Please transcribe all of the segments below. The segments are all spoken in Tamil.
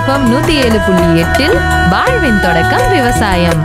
எஃப்எம் நூத்தி ஏழு புள்ளி எட்டில் வாழ்வின் தொடக்கம் விவசாயம்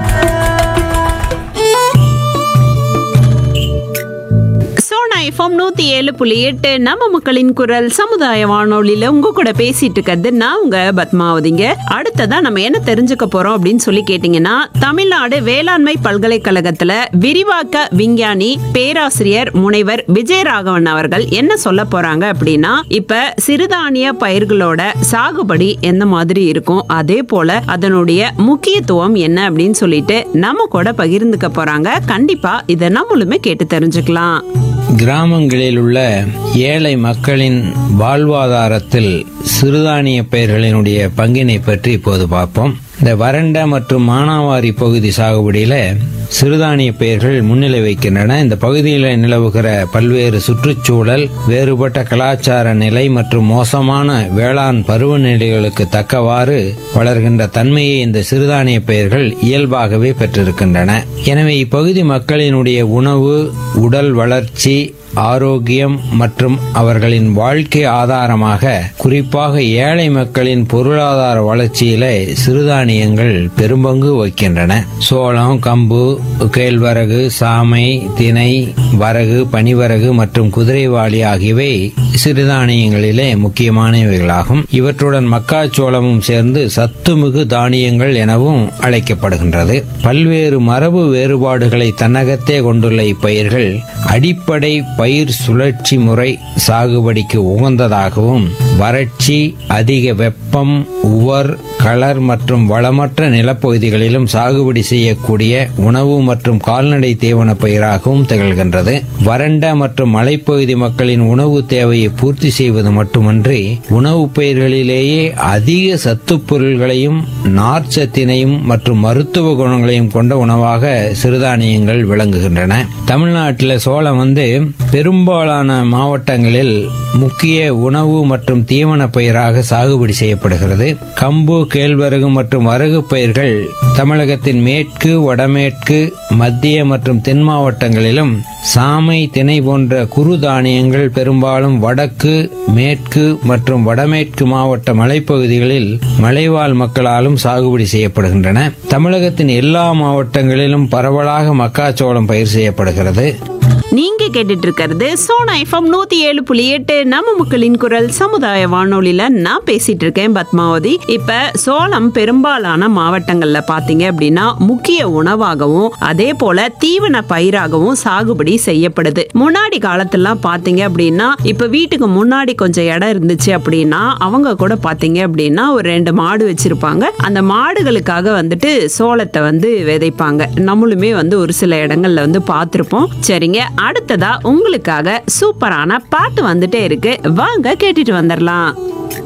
சோனா எஃப்எம் நூத்தி ஏழு புள்ளி எட்டு நம்ம மக்களின் குரல் சமுதாய வானொலியில உங்க கூட பேசிட்டு இருக்கிறது நான் உங்க பத்மாவதிங்க அடுத்ததா நம்ம என்ன தெரிஞ்சுக்க போறோம் அப்படின்னு சொல்லி கேட்டீங்கன்னா தமிழ்நாடு வேளாண்மை பல்கலைக்கழகத்துல விரிவாக்க விஞ்ஞானி பேராசிரியர் முனைவர் விஜயராகவன் அவர்கள் என்ன சொல்ல போறாங்க அப்படின்னா இப்ப சிறுதானிய பயிர்களோட சாகுபடி எந்த மாதிரி இருக்கும் அதே போல அதனுடைய முக்கியத்துவம் என்ன அப்படின்னு சொல்லிட்டு நம்ம கூட பகிர்ந்துக்க போறாங்க கண்டிப்பா இதை நம்மளுமே கேட்டு தெரிஞ்சுக்கலாம் கிராமங்களில் உள்ள ஏழை மக்களின் வாழ்வாதாரத்தில் சிறுதானிய பயிர்களினுடைய பங்கினை பற்றி இப்போது பார்ப்போம் இந்த வறண்ட மற்றும் மானாவாரி பகுதி சாகுபடியில சிறுதானிய பயிர்கள் முன்னிலை வைக்கின்றன இந்த பகுதியில் நிலவுகிற பல்வேறு சுற்றுச்சூழல் வேறுபட்ட கலாச்சார நிலை மற்றும் மோசமான வேளாண் பருவநிலைகளுக்கு தக்கவாறு வளர்கின்ற தன்மையை இந்த சிறுதானிய பயிர்கள் இயல்பாகவே பெற்றிருக்கின்றன எனவே இப்பகுதி மக்களினுடைய உணவு உடல் வளர்ச்சி ஆரோக்கியம் மற்றும் அவர்களின் வாழ்க்கை ஆதாரமாக குறிப்பாக ஏழை மக்களின் பொருளாதார வளர்ச்சியில சிறுதானியங்கள் பெரும்பங்கு வகிக்கின்றன சோளம் கம்பு கேழ்வரகு சாமை திணை வரகு பனிவரகு மற்றும் குதிரைவாளி ஆகியவை சிறுதானியங்களிலே முக்கியமானவைகளாகும் இவற்றுடன் மக்காச்சோளமும் சேர்ந்து சத்துமிகு தானியங்கள் எனவும் அழைக்கப்படுகின்றது பல்வேறு மரபு வேறுபாடுகளை தன்னகத்தே கொண்டுள்ள இப்பயிர்கள் அடிப்படை பயிர் சுழற்சி முறை சாகுபடிக்கு உகந்ததாகவும் வறட்சி அதிக வெப்பம் உவர் களர் மற்றும் வளமற்ற நிலப்பகுதிகளிலும் சாகுபடி செய்யக்கூடிய உணவு மற்றும் கால்நடை தீவன பயிராகவும் திகழ்கின்றது வறண்ட மற்றும் மலைப்பகுதி மக்களின் உணவு தேவையை பூர்த்தி செய்வது மட்டுமன்றி உணவுப் பயிர்களிலேயே அதிக சத்துப் பொருள்களையும் நார்ச்சத்தினையும் மற்றும் மருத்துவ குணங்களையும் கொண்ட உணவாக சிறுதானியங்கள் விளங்குகின்றன தமிழ்நாட்டில் சோளம் வந்து பெரும்பாலான மாவட்டங்களில் முக்கிய உணவு மற்றும் தீவன பயிராக சாகுபடி செய்யப்படுகிறது கம்பு கேழ்வரகு மற்றும் வரகு பயிர்கள் தமிழகத்தின் மேற்கு வடமேற்கு மத்திய மற்றும் தென் மாவட்டங்களிலும் சாமை திணை போன்ற குறு தானியங்கள் பெரும்பாலும் வடக்கு மேற்கு மற்றும் வடமேற்கு மாவட்ட மலைப்பகுதிகளில் மலைவாழ் மக்களாலும் சாகுபடி செய்யப்படுகின்றன தமிழகத்தின் எல்லா மாவட்டங்களிலும் பரவலாக மக்காச்சோளம் பயிர் செய்யப்படுகிறது நீங்க கேட்டுட்டு இருக்கிறது சோனா எஃப்எம் நூத்தி ஏழு புள்ளி எட்டு நம்ம மக்களின் குரல் சமுதாய வானொலியில நான் பேசிட்டு இருக்கேன் பத்மாவதி இப்ப சோளம் பெரும்பாலான மாவட்டங்கள்ல பாத்தீங்க அப்படின்னா முக்கிய உணவாகவும் அதே போல தீவன பயிராகவும் சாகுபடி செய்யப்படுது முன்னாடி காலத்துலாம் பாத்தீங்க அப்படின்னா இப்ப வீட்டுக்கு முன்னாடி கொஞ்சம் இடம் இருந்துச்சு அப்படின்னா அவங்க கூட பாத்தீங்க அப்படின்னா ஒரு ரெண்டு மாடு வச்சிருப்பாங்க அந்த மாடுகளுக்காக வந்துட்டு சோளத்தை வந்து விதைப்பாங்க நம்மளுமே வந்து ஒரு சில இடங்கள்ல வந்து பார்த்திருப்போம் சரிங்க அடுத்ததா உங்களுக்காக சூப்பரான பாட்டு வந்துட்டே இருக்கு வாங்க கேட்டுட்டு வந்துடலாம்